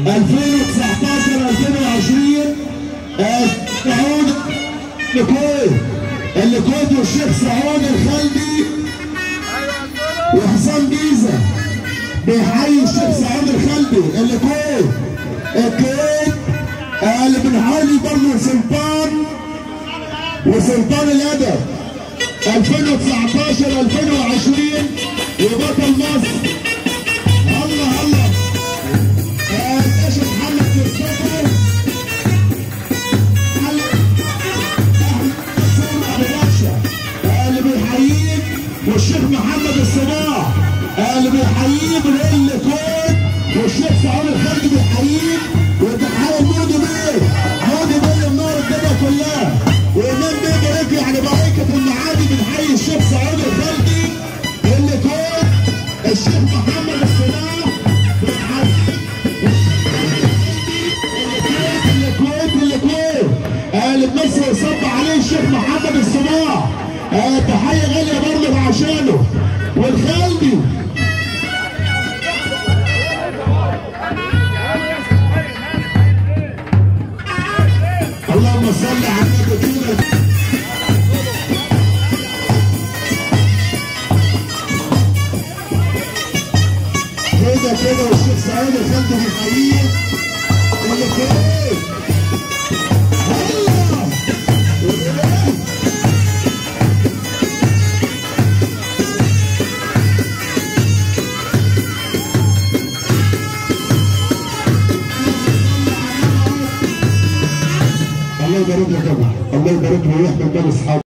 2019 2020 آه، سعود الكويت الكويت والشيخ سعود الخلدي وحسام جيزه بيحيي الشيخ سعود الخلدي الكويت الكويت آه، اللي بنحيي برضه سلطان وسلطان الادب 2019 2020 وبطل مصر الله الله آه، الباشا محمد مصطفى علي احمد نصر ابو باشا آه، اللي بيحييك والشيخ محمد الصباح آه، اللي بيحييك بنقول الكويت والشيخ سعود الخلدي بيحييك وتحيي مودي بيه مودي بيه منور الدنيا كلها وإمام بيه بارك يعني بركة المعادي بنحيي الشيخ سعود الخلدي الكويت الشيخ محمد الصباح بنحييك الكويت الكويت اللي بمصر صب عليه الشيخ محمد الصباح آه، تحيه غاليه برضه عشانه والخالدي اللهم صل على النبي كده كده كده والشيخ سعيد الخالدي بيحييه اللي كويت الله الله يبارك لك يا ابو الله يبارك له ويحمي بين اصحابه